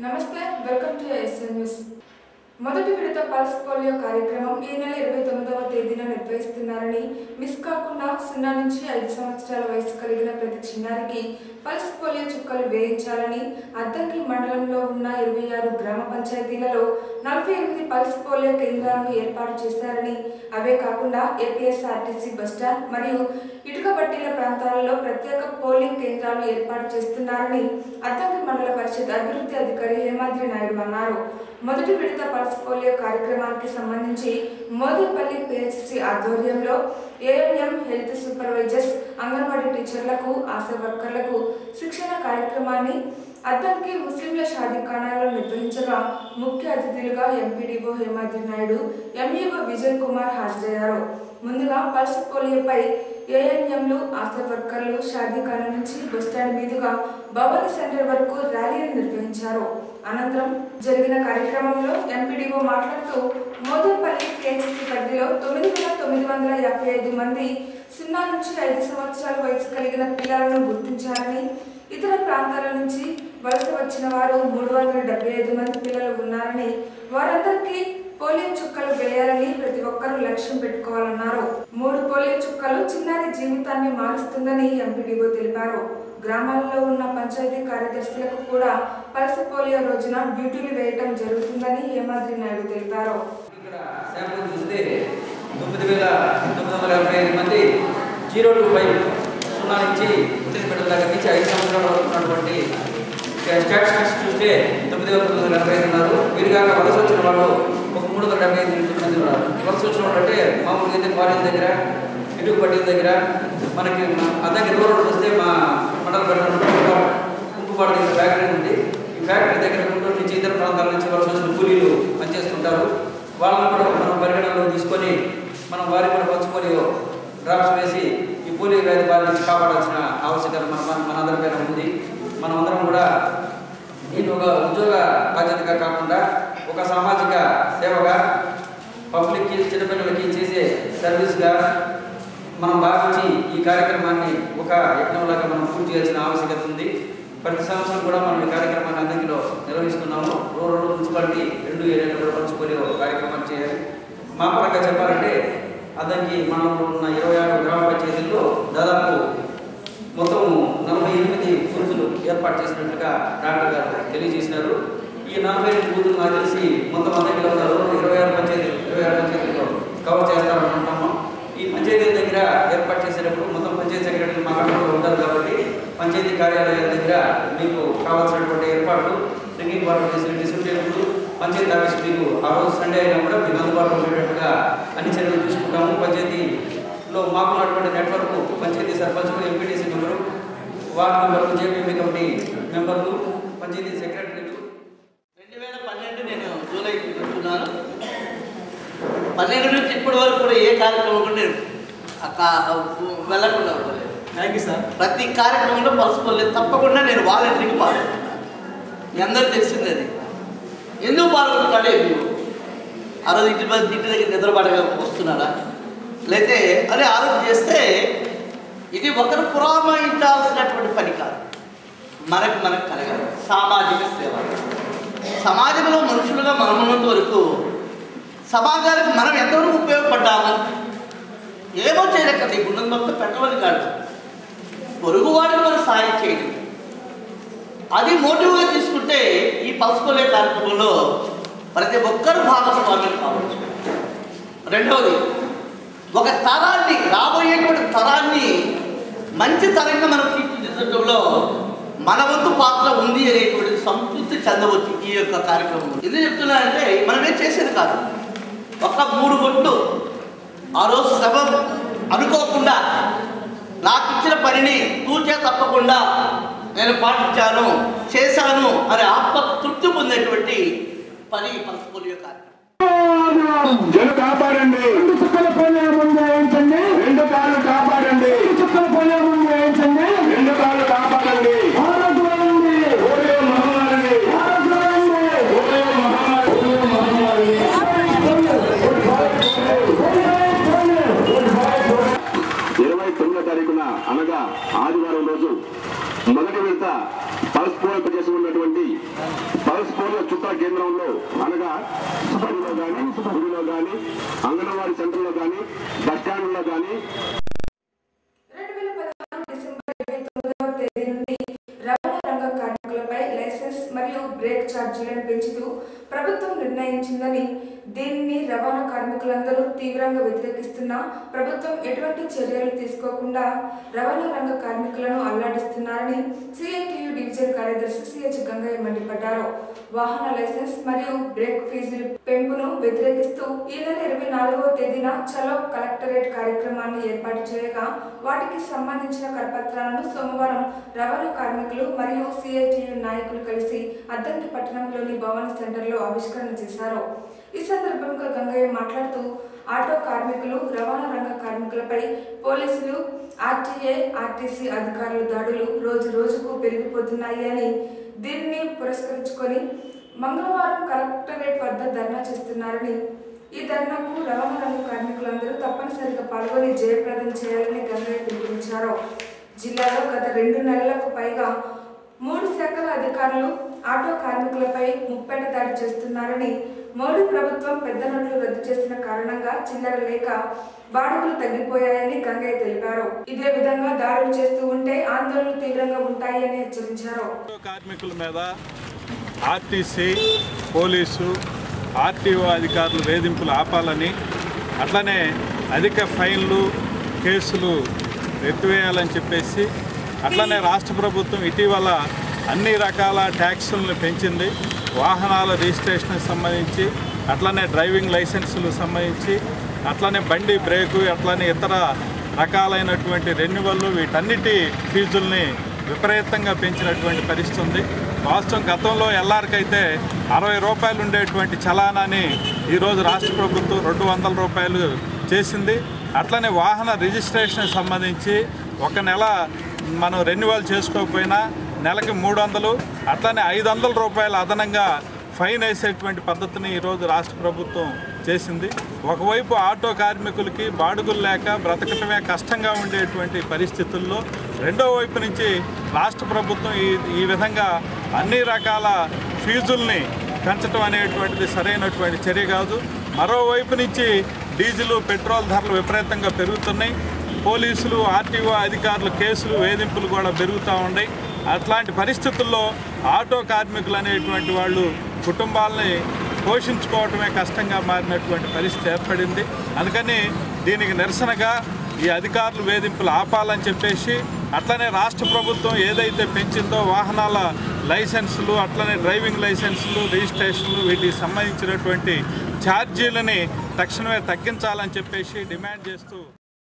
నమస్తే welcome to SN news మొదటి విడత పల్స్ పోలియో కార్యక్రమం ఈ నెల ఇరవై తొమ్మిదవ తేదీన నిర్వహిస్తున్నారని మిస్ కాకుండా సున్నా నుంచి ఐదు సంవత్సరాల వయసు కలిగిన ప్రతి చిన్నారికి పల్స్ పోలియో చుక్కలు వేయించాలని అద్దంకి మండలంలో ఉన్న ఇరవై ఆరు గ్రామ పంచాయతీలలో నలభై ఎనిమిది పల్స్ పోలియో కేంద్రాలను ఏర్పాటు చేశారని అవే కాకుండా ఏపీఎస్ఆర్టీసీ బస్టాండ్ మరియు ఇటుక బట్టీల ప్రాంతాలలో ప్రత్యేక పోలింగ్ కేంద్రాలు ఏర్పాటు చేస్తున్నారని అద్దంకి మండల పరిషత్ అభివృద్ధి అధికారి హేమాద్రి నాయుడు అన్నారు మొదటి విడత పల్స్ పోలియో కార్యక్రమానికి సంబంధించి మోదీపల్లి పిహెచ్సి ఆధ్వర్యంలో ఏఎన్ఎం హెల్త్ సూపర్వైజర్స్ అంగన్వాడీ టీచర్లకు ఆశా వర్కర్లకు శిక్షణ కార్యక్రమాన్ని అద్దంకి ముస్లింల షాదీఖానాలో నిర్వహించగా ముఖ్య అతిథులుగా ఎంపీడీఓ హేమాద్రి నాయుడు ఎంఈఓ విజయ్ కుమార్ హాజరయ్యారు ముందుగా పల్స్ పోలియోపై ఏఎన్ఎంలు ఆశా వర్కర్లు షాదీఖానా నుంచి బస్టాండ్ మీదుగా భవానీ సెంటర్ వరకు ర్యాలీని నిర్వహించారు అనంతరం జరిగిన కార్యక్రమంలో ఎంపీడీఓ మాట్లాడుతూ మోదీపల్లి కేఎస్సీ పరిధిలో తొమ్మిది వేల తొమ్మిది వందల యాభై ఐదు మంది సున్నా నుంచి ఐదు సంవత్సరాల వయసు కలిగిన పిల్లలను గుర్తించారని ఇతర ప్రాంతాల నుంచి వలస వచ్చిన వారు మూడు వందల డెబ్బై ఐదు మంది పిల్లలు ఉన్నారని వారందరికీ పోలియో చుక్కలు వేయాలని ప్రతి ఒక్కరూ లక్ష్యం పెట్టుకోవాలన్నారు మూడు పోలియో చుక్కలు చిన్నారి జీవితాన్ని మారుస్తుందని ఎంపీడీఓ తెలిపారు గ్రామాల్లో ఉన్న పంచాయతీ కార్యదర్శులకు కూడా పల్స్ పోలియో రోజున డ్యూటీలు వేయటం జరుగుతుందని హేమాద్రి నాయుడు తెలిపారు ఇక్కడ శాంపుల్ చూస్తే తొమ్మిది వేల తొమ్మిది వందల యాభై ఐదు మంది జీరో టు ఫైవ్ సున్నా నుంచి పుట్టిన బిడ్డల దగ్గర నుంచి ఐదు సంవత్సరాల వరకు ఉన్నటువంటి స్టాటిస్టిక్స్ చూస్తే తొమ్మిది వేల తొమ్మిది వందల ఎనభై ఐదు ఉన్నారు వీరు కాక వలస వచ్చిన వాళ్ళు ఒక మూడు వందల డెబ్బై ఐదు నుంచి మంది ఉన్నారు వలస వచ్చిన వాళ్ళు అంటే మామూలుగా అయితే కాలేజ్ దగ్గర ఇటుకు పట్టిన దగ్గర మనకి అద్దెకి దూరం వస్తే మా మండల పెట్టిన కుంకుపాడు దగ్గర ఫ్యాక్టరీ ఉంది ఈ ఫ్యాక్టరీ దగ్గర గుంటూరు నుంచి ఇతర ప్రాంతాల నుంచి వలస వచ్చిన కూలీలు పనిచేస్తుంటారు వాళ్ళని కూడా మనం పరిగణనలో తీసుకొని మనం వారికి కూడా పచ్చి పోలియో డ్రాప్స్ వేసి ఈ పోలియో వ్యాధి బారి నుంచి కాపాడాల్సిన ఆవశ్యకత మన మన మనందరి పైన ఉంది మనమందరం కూడా దీన్ని ఒక ఉద్యోగ బాధ్యతగా కాకుండా ఒక సామాజిక సేవగా పబ్లిక్కి చిన్నపిల్లలకి చేసే సర్వీస్గా మనం భావించి ఈ కార్యక్రమాన్ని ఒక యజ్ఞంలాగా మనం పూర్తి చేయాల్సిన ఆవశ్యకత ఉంది ప్రతి సంవత్సరం కూడా మనం ఈ కార్యక్రమాన్ని అద్దంకిలో నిర్వహిస్తున్నాము రూరల్ మున్సిపాలిటీ రెండు ఏరియాలో కూడా పంచుకోలే కార్యక్రమాలు చేయాలి మా పరంగా చెప్పాలంటే అద్దంకి మండలంలో ఉన్న ఇరవై ఆరు గ్రామ పంచాయతీల్లో దాదాపు మొత్తం నలభై ఎనిమిది బూతులు ఏర్పాటు చేసినట్లుగా డాక్టర్ గారు తెలియజేసినారు ఈ నలభై ఎనిమిది బూతులు నాకు తెలిసి మొత్తం అద్దెకిలో ఉన్నారు ఇరవై ఆరు పంచాయతీలు ఇరవై ఆరు పంచాయతీల్లో కవర్ చేస్తారనుకుంటాము ఈ పంచాయతీల దగ్గర ఏర్పాటు చేసేటప్పుడు మొత్తం పంచాయతీ సెక్రటరీ మా కంట్రోల్లో ఉంటారు కాబట్టి పంచాయతీ కార్యాలయాల దగ్గర మీకు కావాల్సినటువంటి ఏర్పాట్లు drinking water facilities table panchayat office మీకు ఆ రోజు సండే అయినా కూడా మీకు అందుబాటులో ఉండేటట్టుగా అన్ని చర్యలు తీసుకుంటాము పంచాయతీలో మాకున్నటువంటి network panchayat sarpanch MPTC member ward members JPMP committee మెంబర్లు పంచాయతీ సెక్రటరీలు రెండు వేల పన్నెండు నేను జూలై చెప్తున్నాను పన్నెండు నుంచి ఇప్పటి వరకు కూడా ఏ కార్యక్రమం కూడా నేను ఆ కా- వెళ్ళకుండా ఉండలేదు థ్యాంక్ యూ సార్ ప్రతి కార్యక్రమంలో పలుసుకోలేదు తప్పకుండా నేను వాలంటీర్కి పాల్గొంటాను మీ అందరికి తెలిసింది అది ఎందుకు పాల్గొంటున్నాడే మీరు ఆ రోజు ఇంటి మీద ఇంటి దగ్గర నిద్రపడగా వస్తున్నాడా లేతే అని ఆలోచన చేస్తే ఇది ఒకరు పురామాయించాల్సినటువంటి పని కాదు మనకు మనకు కలగాలి సామాజిక సేవ సమాజంలో మనుషులుగా మనం ఉన్నంత వరకు సమాజానికి మనం ఎంతవరకు ఉపయోగపడ్డాము ఏమో చేయలేక నీకు ఉన్నది మొత్తం పెట్టమని కాదు పొరుగువాడికి మనం సాయం చేయడం అది మోటివ్గా తీసుకుంటే ఈ పలుసుకోలే కార్యక్రమంలో ప్రతి ఒక్కరు భాగస్వామ్యం కావచ్చు రెండవది ఒక తరాన్ని రాబోయేటువంటి తరాన్ని మంచి తరంగా మనం తీర్చిదిద్దడంలో మన వంతు పాత్ర ఉంది అనేటువంటి సంతృప్తి చెందవచ్చు ఈ యొక్క కార్యక్రమం ఎందుకు చెప్తున్నానంటే మనమేం చేసేది కాదు ఒక మూడు గొడ్లు ఆ రోజు శ్రమ అనుకోకుండా నాకు ఇచ్చిన పనిని తూచే తప్పకుండా నేను పాటించాను చేశాను అనే ఆత్మ తృప్తి పొందేటువంటి పని పల్స్పోలియో కార్యక్రమం జను కాపాడండి రెండు చుక్కల పోలే ముందు వేయించండి రెండు కాళ్ళు కాపాడండి రెండు చుక్కల పోలే ముందు వేయించండి రెండు కాళ్ళు కాపాడండి ఆరోగ్యమైంది పోలియో మహమ్మారిని ఆరోగ్యమైంది పోలియో మహమ్మారి పోలియో మహమ్మారిని ఇరవై తొమ్మిదో తారీఖున అనగా ఆదివారం రోజు మొదటి విడత పల్స్ పోలింపు చేసి ఉన్నటువంటి పల్స్ అనగా బడిలో కానీ గుడిలో కానీ అంగన్వాడీ సెంటర్లో కానీ బస్ స్టాండ్లో కానీ రెండు వేల పదహారు డిసెంబర్ ఇరవై తొమ్మిదవ తేదీ నుండి రవాణా రంగ కార్మికులపై లైసెన్స్ మరియు బ్రేక్ ఛార్జీలను పెంచుతూ ప్రభుత్వం నిర్ణయించిందని దీనిని రవాణా కార్మికులందరూ తీవ్రంగా వ్యతిరేకిస్తున్నా ప్రభుత్వం ఎటువంటి చర్యలు తీసుకోకుండా రవాణా రంగ కార్మికులను అల్లాడిస్తున్నారని సిఐటియు డివిజన్ కార్యదర్శి సిహెచ్ గంగయ్య మండిపడ్డారు వాహన లైసెన్స్ మరియు బ్రేక్ ఫీజులు పెంపును వ్యతిరేకిస్తూ ఈ నెల ఇరవై నాలుగవ తేదీన చలో కలెక్టరేట్ కార్యక్రమాన్ని ఏర్పాటు చేయగా వాటికి సంబంధించిన కరపత్రాలను సోమవారం రవాణా కార్మికులు మరియు సిఐటియు నాయకులు కలిసి అద్దంకి పట్టణంలోని భవన్ సెంటర్లో ఆవిష్కరణ చేశారు ఈ సందర్భంగా గంగయ్య మాట్లాడుతూ ఆటో కార్మికులు రవాణా రంగ కార్మికులపై పోలీసులు ఆర్టీఏ ఆర్టీసీ అధికారుల దాడులు రోజు రోజుకు పెరిగిపోతున్నాయి అని దీనిని పురస్కరించుకొని మంగళవారం కలెక్టరేట్ వద్ద ధర్నా చేస్తున్నారని ఈ ధర్నాకు రవాణా రంగ కార్మికులందరూ తప్పనిసరిగా పాల్గొని జయప్రదం చేయాలని గంగయ్య పిలుపునిచ్చారు జిల్లాలో గత రెండు నెలలకు పైగా మూడు శాఖల అధికారులు ఆటో కార్మికులపై ముప్పేట దాడి చేస్తున్నారని మోడీ ప్రభుత్వం పెద్ద నోట్లు రద్దు చేసిన కారణంగా చిల్లర లేక బాడుగులు తగ్గిపోయాయని గంగయ్య తెలిపారు ఇదే విధంగా దాడులు చేస్తూ ఉంటే ఆందోళనలు తీవ్రంగా ఉంటాయని హెచ్చరించారు ఆటో కార్మికుల మీద ఆర్టీసీ పోలీసు ఆర్టీఓ అధికారులు వేధింపులు ఆపాలని అట్లనే అధిక ఫైన్లు కేసులు ఎత్తివేయాలని చెప్పేసి అట్లనే రాష్ట్ర ప్రభుత్వం ఇటీవల అన్ని రకాల ట్యాక్సులను పెంచింది వాహనాల రిజిస్ట్రేషన్కి సంబంధించి అట్లనే డ్రైవింగ్ లైసెన్సులకు సంబంధించి అట్లనే బండి బ్రేకు అట్లనే ఇతర రకాలైనటువంటి రెన్యువల్లు వీటన్నిటి ఫీజుల్ని విపరీతంగా పెంచినటువంటి పరిస్థితి ఉంది వాస్తవం గతంలో ఎల్ఆర్కైతే అరవై రూపాయలు ఉండేటువంటి చలానాన్ని ఈరోజు రాష్ట్ర ప్రభుత్వం రెండు వందల రూపాయలు చేసింది అట్లనే వాహన రిజిస్ట్రేషన్ సంబంధించి ఒక నెల మనం రెన్యువల్ చేసుకోకపోయినా నెలకి మూడు వందలు అట్లనే ఐదు వందల రూపాయలు అదనంగా ఫైన్ వేసేటువంటి పద్ధతిని ఈరోజు రాష్ట్ర ప్రభుత్వం చేసింది ఒకవైపు ఆటో కార్మికులకి బాడుగులు లేక బ్రతకటమే కష్టంగా ఉండేటువంటి పరిస్థితుల్లో రెండో వైపు నుంచి రాష్ట్ర ప్రభుత్వం ఈ ఈ విధంగా అన్ని రకాల ఫీజుల్ని పెంచడం అనేటువంటిది సరైనటువంటి చర్య కాదు మరోవైపు నుంచి డీజిల్ పెట్రోల్ ధరలు విపరీతంగా పెరుగుతున్నాయి పోలీసులు ఆర్టీఓ అధికారులు కేసులు వేధింపులు కూడా పెరుగుతూ ఉన్నాయి అట్లాంటి పరిస్థితుల్లో ఆటో కార్మికులు అనేటువంటి వాళ్ళు కుటుంబాలని పోషించుకోవటమే కష్టంగా మారినటువంటి పరిస్థితి ఏర్పడింది అందుకని దీనికి నిరసనగా ఈ అధికారులు వేధింపులు ఆపాలని చెప్పేసి అట్లనే రాష్ట్ర ప్రభుత్వం ఏదైతే పెంచిందో వాహనాల లైసెన్సులు అట్లనే డ్రైవింగ్ లైసెన్సులు రిజిస్ట్రేషన్లు వీటికి సంబంధించినటువంటి ఛార్జీలని తక్షణమే తగ్గించాలని చెప్పేసి డిమాండ్ చేస్తూ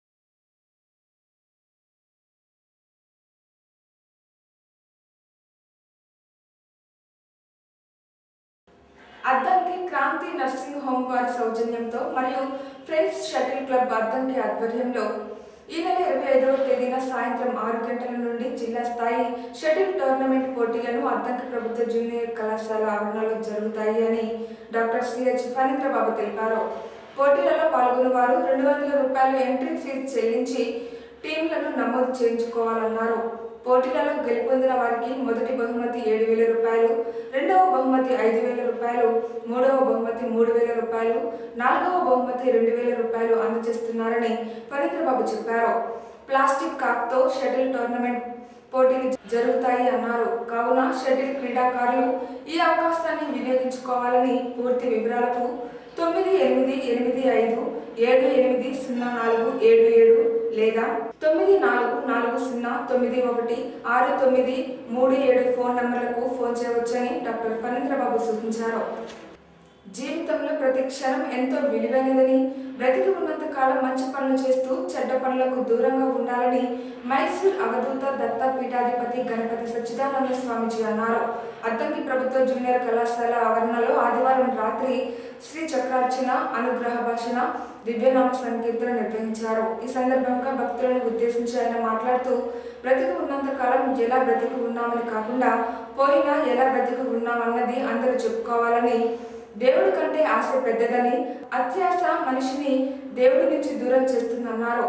అద్దంకి క్రాంతి నర్సింగ్ హోమ్ వారి సౌజన్యంతో మరియు ఫ్రెండ్స్ షటిల్ క్లబ్ అద్దంకి ఆధ్వర్యంలో ఈ నెల ఇరవై ఐదవ తేదీన సాయంత్రం ఆరు గంటల నుండి జిల్లా స్థాయి షటిల్ టోర్నమెంట్ పోటీలను అద్దంకి ప్రభుత్వ జూనియర్ కళాశాల ఆవరణలో జరుగుతాయి అని డాక్టర్ సిహెచ్ ఫణీంద్రబాబు తెలిపారు పోటీలలో పాల్గొన్న వారు రెండు వందల రూపాయలు ఎంట్రీ ఫీజు చెల్లించి టీంలను నమోదు చేయించుకోవాలన్నారు పోటీలలో గెలుపొందిన వారికి మొదటి బహుమతి ఏడు వేల రూపాయలు రెండవ బహుమతి ఐదు వేల రూపాయలు మూడవ బహుమతి మూడు వేల రూపాయలు నాలుగవ బహుమతి రెండు వేల రూపాయలు అందజేస్తున్నారని ఫణీంద్రబాబు చెప్పారు ప్లాస్టిక్ కాక్తో షటిల్ టోర్నమెంట్ పోటీలు జరుగుతాయి అన్నారు కావున షటిల్ క్రీడాకారులు ఈ అవకాశాన్ని వినియోగించుకోవాలని పూర్తి వివరాలకు తొమ్మిది ఎనిమిది ఎనిమిది ఐదు ఏడు ఎనిమిది సున్నా నాలుగు ఏడు ఏడు లేదా తొమ్మిది నాలుగు నాలుగు సున్నా తొమ్మిది ఒకటి ఆరు తొమ్మిది మూడు ఏడు ఫోన్ నంబర్లకు ఫోన్ చేయవచ్చని డాక్టర్ ఫణీంద్రబాబు సూచించారు జీవితంలో ప్రతి క్షణం ఎంతో విలువైనదని బ్రతికి ఉన్నంత కాలం మంచి పనులు చేస్తూ చెడ్డ పనులకు దూరంగా ఉండాలని మైసూర్ అవధూత దత్త పీఠాధిపతి గణపతి సచ్చిదానంద స్వామిజీ అన్నారు అద్దంకి ప్రభుత్వ జూనియర్ కళాశాల ఆవరణలో ఆదివారం రాత్రి శ్రీ చక్రార్చన అనుగ్రహ భాషణ దివ్యనామ సంకీర్తన నిర్వహించారు ఈ సందర్భంగా భక్తులను ఉద్దేశించి ఆయన మాట్లాడుతూ బ్రతికి ఉన్నంత కాలం ఎలా బ్రతికి ఉన్నామని కాకుండా పోయినా ఎలా బ్రతికి ఉన్నామన్నది అందరూ చెప్పుకోవాలని దేవుడి కంటే ఆశ పెద్దదని అత్యాశ మనిషిని దేవుడి నుంచి దూరం చేస్తుందన్నారు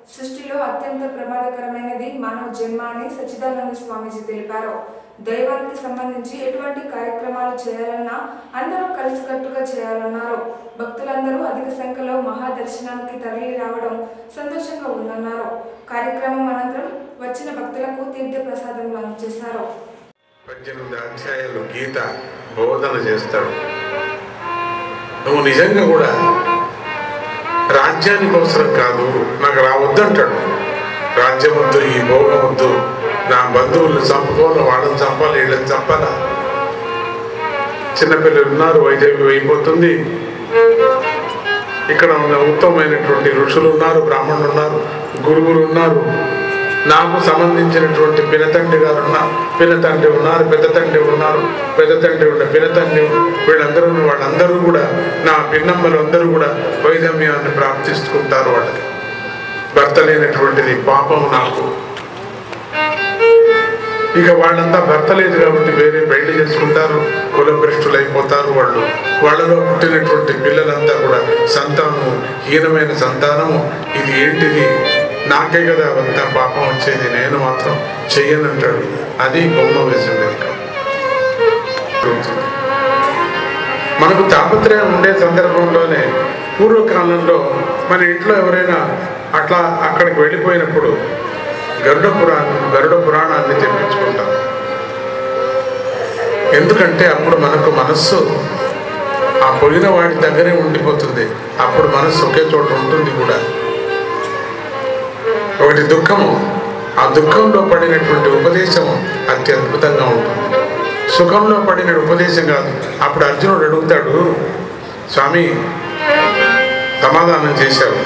సృష్టిలో అత్యంత ప్రమాదకరమైనది మానవ జన్మ అని సచ్చిదానంద స్వామీజీ తెలిపారు దైవానికి సంబంధించి ఎటువంటి కార్యక్రమాలు చేయాలన్నా అందరూ కలిసికట్టుగా చేయాలన్నారు భక్తులందరూ అధిక సంఖ్యలో మహాదర్శనానికి తరలి రావడం సంతోషంగా ఉందన్నారు కార్యక్రమం అనంతరం వచ్చిన భక్తులకు తీర్థ ప్రసాదములు అందజేశారు పద్దెనిమిది అధ్యాయాలు గీత బోధన చేస్తాడు నువ్వు నిజంగా కూడా రాజ్యానికి అవసరం కాదు నాకు రావద్దంటాడు రాజ్యం వద్దు ఈ భోగం వద్దు నా బంధువులను చంపుకోవాలి వాళ్ళని చంపాలి వీళ్ళని చంపాలా చిన్నపిల్లలు ఉన్నారు వైద్యం అయిపోతుంది ఇక్కడ ఉన్న ఉత్తమమైనటువంటి ఋషులు ఉన్నారు బ్రాహ్మణులు ఉన్నారు గురువులు ఉన్నారు నాకు సంబంధించినటువంటి పినతండ్రి గారు ఉన్నారు పినతండ్రి ఉన్నారు పెద్ద తండ్రి ఉన్నారు పెద్ద తండ్రి ఉన్న పినతండ్రి వీళ్ళందరూ వాళ్ళందరూ కూడా నా పిన్నమ్మలు అందరూ కూడా వైదమ్యాన్ని ప్రాప్తిస్తుంటారు వాళ్ళకి భర్త లేనటువంటిది పాపం నాకు ఇక వాళ్ళంతా భర్త లేదు కాబట్టి వేరే పెళ్లి చేసుకుంటారు కులభ్రష్టులు అయిపోతారు వాళ్ళు వాళ్ళలో పుట్టినటువంటి పిల్లలంతా కూడా సంతానము హీనమైన సంతానము ఇది ఏంటిది నాకే కదా అంతా పాపం వచ్చేది నేను మాత్రం చెయ్యనంటాడు అది బొమ్మ వేసిన లెక్క మనకు తాపత్రయం ఉండే సందర్భంలోనే పూర్వకాలంలో మన ఇంట్లో ఎవరైనా అట్లా అక్కడికి వెళ్ళిపోయినప్పుడు గరుడ పురాణం గరుడ పురాణాన్ని తెప్పించుకుంటాం ఎందుకంటే అప్పుడు మనకు మనస్సు ఆ పోయిన వాడి దగ్గరే ఉండిపోతుంది అప్పుడు మనస్సు ఒకే చోట ఉంటుంది కూడా ఒకటి దుఃఖము ఆ దుఃఖంలో పడినటువంటి ఉపదేశం అత్యద్భుతంగా ఉంటుంది సుఖంలో పడిన ఉపదేశం కాదు అప్పుడు అర్జునుడు అడుగుతాడు స్వామి సమాధానం చేశావు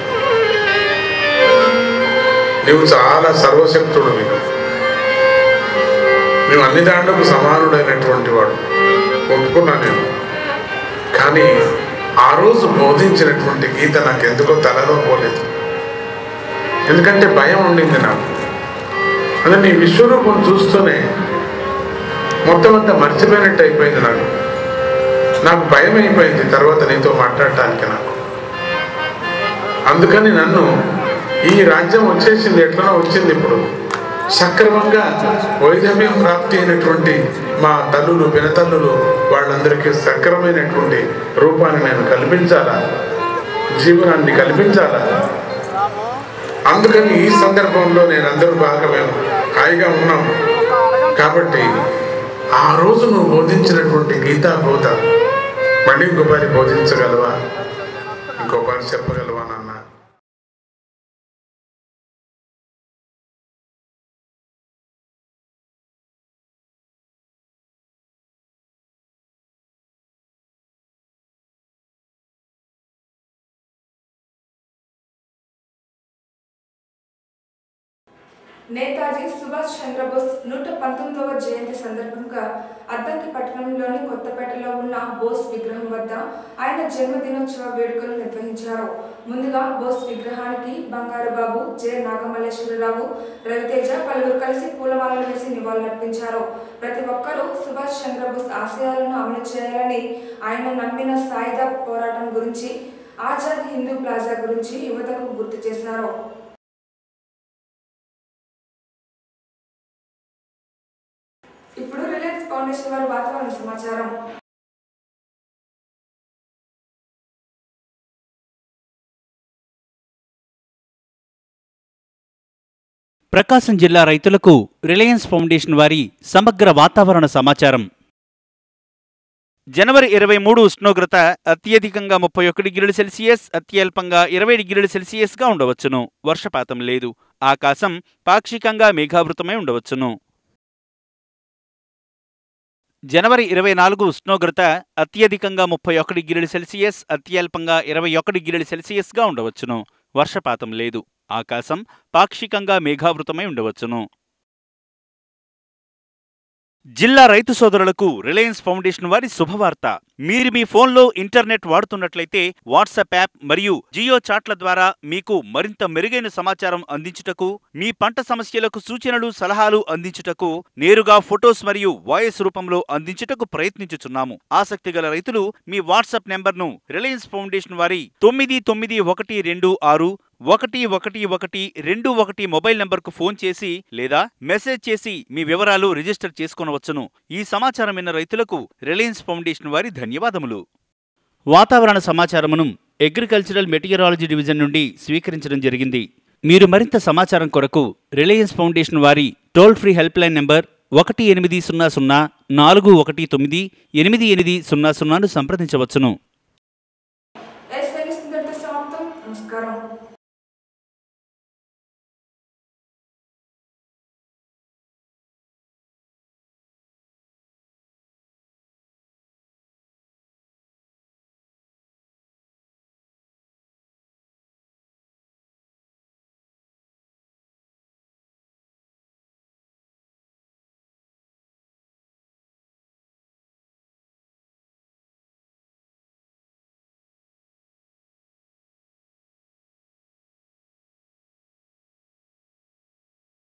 నీవు చాలా సర్వశక్తుడు నీవు నువ్వు అన్ని దాంట్లకు సమానుడైనటువంటి వాడు ఒప్పుకున్నా నేను కానీ ఆ రోజు బోధించినటువంటి గీత నాకు ఎందుకో తలలో పోలేదు ఎందుకంటే భయం ఉండింది నాకు అంటే నీ విశ్వరూపం చూస్తూనే మొత్తం అంతా మర్చిపోయినట్టు అయిపోయింది నాకు నాకు భయం అయిపోయింది తర్వాత నీతో మాట్లాడటానికి నాకు అందుకని నన్ను ఈ రాజ్యం వచ్చేసింది ఎట్లనో వచ్చింది ఇప్పుడు సక్రమంగా వైదవ్యం ప్రాప్తి అయినటువంటి మా తల్లులు పినతల్లులు వాళ్ళందరికీ సక్రమైనటువంటి రూపాన్ని నేను కల్పించాలా జీవనాన్ని కల్పించాలా అందుకని ఈ సందర్భంలో నేను అందరూ బాగా మేము హాయిగా ఉన్నాం కాబట్టి ఆ రోజు నువ్వు బోధించినటువంటి గీతా బోధ మళ్ళీ ఇంకోపారి బోధించగలవా ఇంకోపారి చెప్పగలవా నాన్న నేతాజీ సుభాష్ చంద్రబోస్ నూట పంతొమ్మిదవ జయంతి సందర్భంగా అద్దంకి పట్టణంలోని కొత్తపేటలో ఉన్న బోస్ విగ్రహం వద్ద ఆయన జన్మదినోత్సవ వేడుకలు నిర్వహించారు ముందుగా బోస్ విగ్రహానికి బంగారు బాబు జె నాగమల్లేశ్వరరావు రవితేజ పలువురు కలిసి పూలమాలలు వేసి నివాళులర్పించారు ప్రతి ఒక్కరూ సుభాష్ చంద్రబోస్ ఆశయాలను అమలు చేయాలని ఆయన నమ్మిన సాయుధ పోరాటం గురించి ఆజాద్ హిందూ ప్లాజా గురించి యువతకు గుర్తు చేశారు ఇప్పుడు రిలయన్స్ ఫౌండేషన్ వారి వాతావరణ సమాచారం ప్రకాశం జిల్లా రైతులకు రిలయన్స్ ఫౌండేషన్ వారి సమగ్ర వాతావరణ సమాచారం జనవరి ఇరవై మూడు ఉష్ణోగ్రత అత్యధికంగా ముప్పై ఒకటి డిగ్రీల సెల్సియస్ అత్యల్పంగా ఇరవై డిగ్రీల సెల్సియస్గా ఉండవచ్చును వర్షపాతం లేదు ఆకాశం పాక్షికంగా మేఘావృతమై ఉండవచ్చును జనవరి ఇరవై నాలుగు ఉష్ణోగ్రత అత్యధికంగా ముప్పై ఒకటి డిగ్రీల సెల్సియస్ అత్యల్పంగా ఇరవై ఒకటి డిగ్రీల సెల్సియస్గా ఉండవచ్చును వర్షపాతం లేదు ఆకాశం పాక్షికంగా మేఘావృతమై ఉండవచ్చును జిల్లా రైతు సోదరులకు రిలయన్స్ ఫౌండేషన్ వారి శుభవార్త మీరు మీ ఫోన్లో ఇంటర్నెట్ వాడుతున్నట్లయితే వాట్సాప్ యాప్ మరియు జియో చాట్ల ద్వారా మీకు మరింత మెరుగైన సమాచారం అందించుటకు మీ పంట సమస్యలకు సూచనలు సలహాలు అందించుటకు నేరుగా ఫొటోస్ మరియు వాయిస్ రూపంలో అందించుటకు ప్రయత్నించుచున్నాము ఆసక్తి గల రైతులు మీ వాట్సాప్ నెంబర్ను రిలయన్స్ ఫౌండేషన్ వారి తొమ్మిది తొమ్మిది ఒకటి రెండు ఆరు ఒకటి ఒకటి ఒకటి రెండు ఒకటి మొబైల్ నంబర్కు ఫోన్ చేసి లేదా మెసేజ్ చేసి మీ వివరాలు రిజిస్టర్ చేసుకొనవచ్చును ఈ సమాచారం విన్న రైతులకు రిలయన్స్ ఫౌండేషన్ వారి ధన్యవాదములు వాతావరణ సమాచారమును అగ్రికల్చరల్ మెటీరియరాలజీ డివిజన్ నుండి స్వీకరించడం జరిగింది మీరు మరింత సమాచారం కొరకు రిలయన్స్ ఫౌండేషన్ వారి toll free help line number ఒకటి ఎనిమిది సున్నా సున్నా నాలుగు ఒకటి తొమ్మిది ఎనిమిది ఎనిమిది సున్నా సున్నాను సంప్రదించవచ్చును